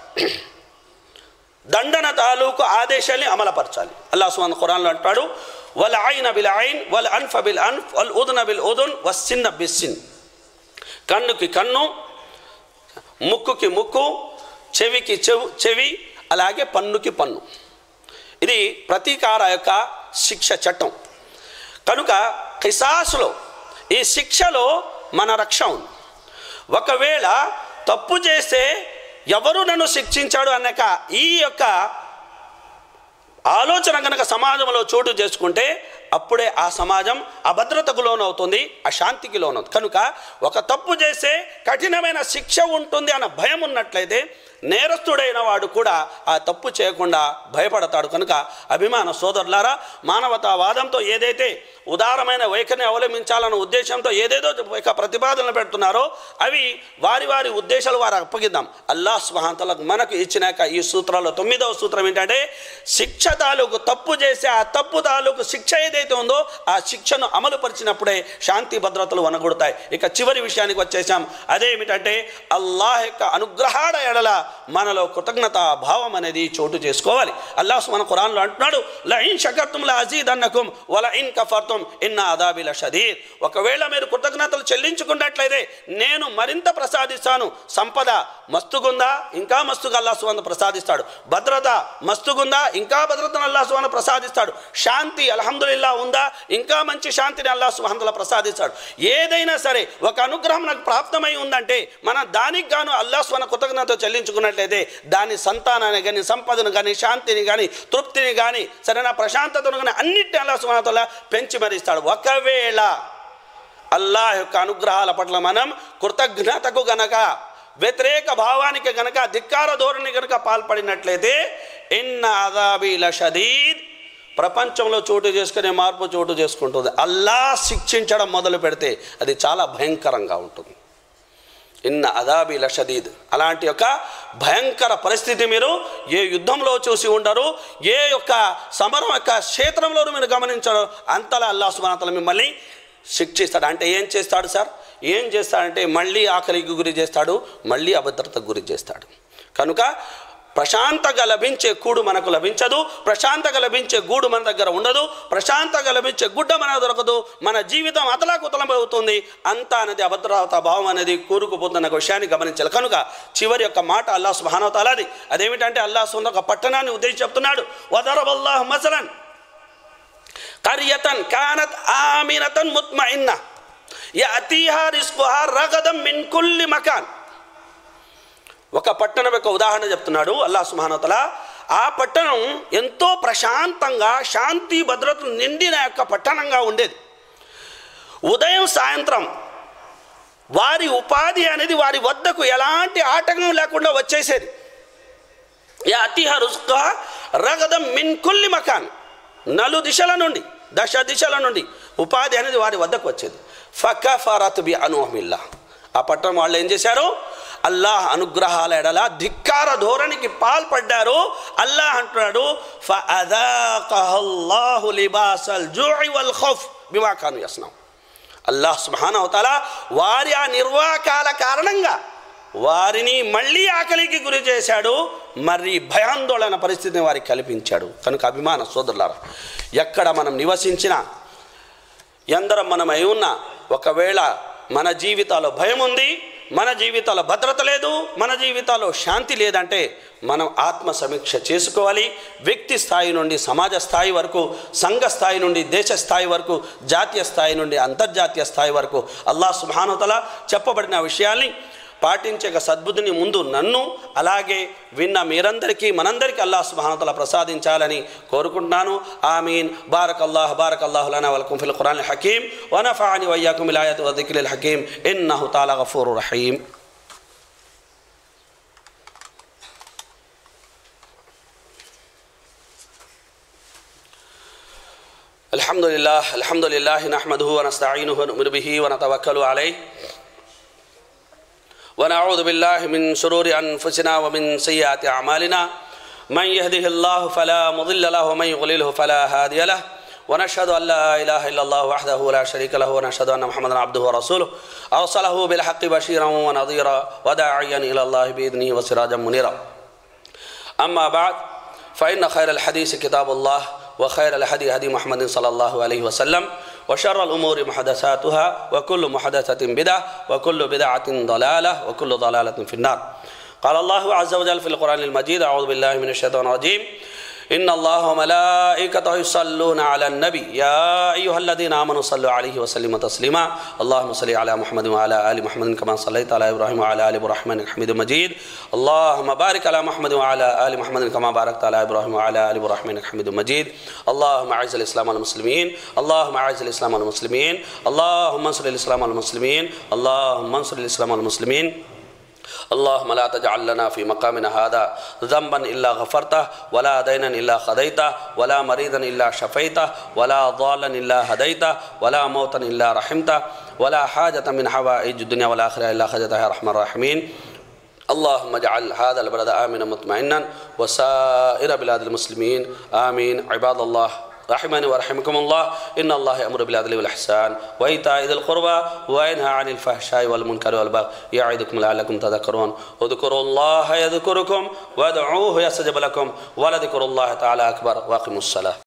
Speaker 1: దండన తాలూకు ఆదేశాల్ని అమలుపరచాలి అల్లా సుమాన్ ఖురాన్లో అంటాడు వల్ ఐన బిల్ ఐన్ వల్ అన్ఫ బిల్ అన్ఫ్ వల్ ఉదున బిల్ ఉదున్ వస్సిన్న బిస్సిన్ కన్నుకి కన్ను ముక్కుకి ముక్కు చెవికి చెవు చెవి అలాగే పన్నుకి పన్ను ఇది ప్రతీకార యొక్క శిక్ష చట్టం కనుక కిసాసులో ఈ శిక్షలో మన రక్ష ఉంది ఒకవేళ తప్పు చేస్తే ఎవరు నన్ను శిక్షించాడు అన్నాక ఈ యొక్క ఆలోచన కనుక సమాజంలో చోటు చేసుకుంటే అప్పుడే ఆ సమాజం అభద్రతకు లోనవుతుంది అశాంతికి లోనవుతుంది కనుక ఒక తప్పు చేస్తే కఠినమైన శిక్ష ఉంటుంది అన్న భయం ఉన్నట్లయితే నేరస్తుడైన వాడు కూడా ఆ తప్పు చేయకుండా భయపడతాడు కనుక అభిమాన సోదరులారా మానవతావాదంతో ఏదైతే ఉదారమైన వైఖరిని అవలంబించాలన్న ఉద్దేశంతో ఏదేదో ఇక ప్రతిపాదనలు పెడుతున్నారో అవి వారి వారి ఉద్దేశాలు వారు అప్పగిద్దాం అల్లా స్వహాంతలకు మనకు ఇచ్చినాక ఈ సూత్రాల్లో తొమ్మిదవ సూత్రం ఏంటంటే శిక్ష తాలూకు తప్పు చేసి ఆ తప్పు తాలూకు శిక్ష ఏదైతే ఉందో ఆ శిక్షను అమలు పరిచినప్పుడే శాంతి భద్రతలు వనగొడతాయి ఇక చివరి విషయానికి వచ్చేసాం అదేమిటంటే అల్లాహ్ యొక్క అనుగ్రహాల ఎడల మనలో కృతజ్ఞత భావం అనేది చోటు చేసుకోవాలి అల్లాహ్ మన ఖురాన్లో అంటున్నాడు లైన్ షకర్తుం అజీద్ అన్నకుం వల ఇన్ కఫర్తుం ఇన్న అదాబిల షదీద్ ఒకవేళ మీరు కృతజ్ఞతలు చెల్లించుకున్నట్లయితే నేను మరింత ప్రసాదిస్తాను సంపద మస్తుగుందా ఇంకా మస్తుగా అల్లా సువంత ప్రసాదిస్తాడు భద్రత మస్తుగుందా ఇంకా భద్రతను అల్లా సువన ప్రసాదిస్తాడు శాంతి అల్హమ్దుల్లా ఉందా ఇంకా మంచి శాంతిని అల్లా సుహంతల ప్రసాదిస్తాడు ఏదైనా సరే ఒక అనుగ్రహం నాకు ప్రాప్తమై ఉందంటే మనం దానికి గాను అల్లా స్వన కృతజ్ఞత చెల్లించుకున్నట్లయితే దాని సంతానాన్ని కానీ సంపదను కానీ శాంతిని కానీ తృప్తిని కానీ సరైన ప్రశాంతతను కానీ అన్నిటిని అల్లా సుహంతల పెంచి మరిస్తాడు ఒకవేళ అల్లాహ్ యొక్క అనుగ్రహాల పట్ల మనం కృతజ్ఞతకు గనక వ్యతిరేక భావానికి గనక ధిక్కార ధోరణి గనక పాల్పడినట్లయితే ఇన్న అదాబీల షదీద్ ప్రపంచంలో చోటు చేసుకునే మార్పు చోటు చేసుకుంటుంది అల్లా శిక్షించడం మొదలు పెడితే అది చాలా భయంకరంగా ఉంటుంది ఇన్న అదాబీల షదీద్ అలాంటి యొక్క భయంకర పరిస్థితి మీరు ఏ యుద్ధంలో చూసి ఉండరు ఏ యొక్క సమరం యొక్క క్షేత్రంలో మీరు గమనించరు అంతలా అల్లా సుమానతల మిమ్మల్ని శిక్షిస్తాడు అంటే ఏం చేస్తాడు సార్ ఏం చేస్తాడంటే మళ్ళీ ఆకలికి గురి చేస్తాడు మళ్ళీ అభద్రతకు గురి చేస్తాడు కనుక ప్రశాంతంగా లభించే కూడు మనకు లభించదు ప్రశాంతంగా లభించే గూడు మన దగ్గర ఉండదు ప్రశాంతంగా లభించే గుడ్డ మనకు దొరకదు మన జీవితం అతలాకుతలమవుతుంది అంతా అనేది అభద్రతా భావం అనేది కూరుకుపోతున్న ఒక విషయాన్ని గమనించాలి కనుక చివరి యొక్క మాట అల్లా సుహానవతాలది అదేమిటంటే అల్లా సుంద ఒక పట్టణాన్ని ఉద్దేశించి చెప్తున్నాడు వదరబల్లాహ్ మసలన్ కరియతన్ కానత్ ఆమినతన్ ముత్మఇన్న యఅతీహా రిస్కుహా రగదం మిన్ కుల్లి మకాన్ ఒక పట్టణం యొక్క ఉదాహరణ చెప్తున్నాడు అల్లా సుమానతల ఆ పట్టణం ఎంతో ప్రశాంతంగా శాంతి భద్రతలు నిండిన యొక్క పట్టణంగా ఉండేది ఉదయం సాయంత్రం వారి ఉపాధి అనేది వారి వద్దకు ఎలాంటి ఆటంకం లేకుండా వచ్చేసేది యా అతిహ రుస్క రగదం మిన్ కుల్లి మకాన్ నలు దిశల నుండి దశ దిశల నుండి ఉపాధి అనేది వారి వద్దకు వచ్చేది ఫక ఫరత్ బి అనుహమిల్లా ఆ పట్టణం వాళ్ళు ఏం చేశారు అల్లాహ్ అనుగ్రహాల ఎడల ధిక్కార ధోరణికి పాల్పడ్డారు అల్లాహ్ అంటున్నాడు ఫఅదాకహల్లాహు లిబాసల్ జూఇ వల్ ఖౌఫ్ బిమా కాను యస్నాం అల్లాహ్ సుబ్హానహు తఆలా వారి ఆ నిర్వాకాల కారణంగా వారిని మళ్ళీ ఆకలికి గురి చేశాడు మరి భయాందోళన పరిస్థితిని వారికి కల్పించాడు కనుక అభిమాన సోదరులారా ఎక్కడ మనం నివసించినా ఎందరం మనం అయి ఉన్నా ఒకవేళ మన జీవితాల్లో భయం ఉంది మన జీవితాల్లో భద్రత లేదు మన జీవితాల్లో శాంతి లేదంటే మనం ఆత్మ సమీక్ష చేసుకోవాలి వ్యక్తి స్థాయి నుండి సమాజ స్థాయి వరకు సంఘ స్థాయి నుండి దేశ స్థాయి వరకు జాతీయ స్థాయి నుండి అంతర్జాతీయ స్థాయి వరకు అల్లాహ్ సుబానుతల చెప్పబడిన విషయాల్ని పాటించే ఒక సద్బుద్ధిని ముందు నన్ను అలాగే విన్న మీరందరికీ మనందరికీ అల్లాహ్ సుబానతల ప్రసాదించాలని కోరుకుంటున్నాను ఆమీన్ బారక్ అల్లాహ్ బారక్ అల్లాహ్ లనా వలకుం ఫిల్ ఖురాన్ హకీం వనఫాని వయ్యాకుం ఇలాయత్ వదికిల్ హకీం ఇన్నహు తాలా గఫూరు రహీం الحمد لله الحمد لله نحمده ونستعينه ونؤمن به ونتوكل عليه ونعوذ بالله من شرور أنفسنا ومن سيئات أعمالنا من يهده الله فلا مضل له ومن يضلله فلا هادي له ونشهد أن لا إله إلا الله وحده لا شريك له ونشهد أن محمدا عبده ورسوله أرسله بالحق بشيرا ونظيرا وداعيا إلى الله بإذنه وسراجا منيرا أما بعد فإن خير الحديث كتاب الله وخير الهدي هدي محمد صلى الله عليه وسلم وشر الأمور محدثاتها وكل محدثة بدعة وكل بدعة ضلالة وكل ضلالة في النار قال الله عز وجل في القرآن المجيد أعوذ بالله من الشيطان الرجيم إن الله وملائكته يصلون على النبي يا أيها الذين آمنوا صلوا عليه وسلموا تسليما اللهم صل على محمد وعلى آل محمد كما صليت على إبراهيم وعلى آل إبراهيم إنك حميد مجيد اللهم بارك على محمد وعلى آل محمد كما باركت على إبراهيم وعلى آل إبراهيم إنك حميد مجيد اللهم أعز الإسلام والمسلمين اللهم أعز الإسلام والمسلمين اللهم انصر الإسلام والمسلمين اللهم انصر الإسلام والمسلمين اللهم لا تجعل لنا في مقامنا هذا ذنبا إلا غفرته ولا دينا إلا خذيته ولا مريضا إلا شفيته ولا ضالا إلا هديته ولا موتا إلا رحمته ولا حاجة من حوائج الدنيا والآخرة إلا خذيتها يا أرحم الراحمين اللهم اجعل هذا البلد آمنا مطمئنا وسائر بلاد المسلمين آمين عباد الله رحمني ورحمكم الله إن الله يأمر بالعدل والإحسان وإيتاء ذي القربى وينهى عن الفحشاء والمنكر والبغي يعظكم لعلكم تذكرون اذكروا الله يذكركم وادعوه يستجب لكم ولذكر الله تعالى أكبر وأقيموا الصلاة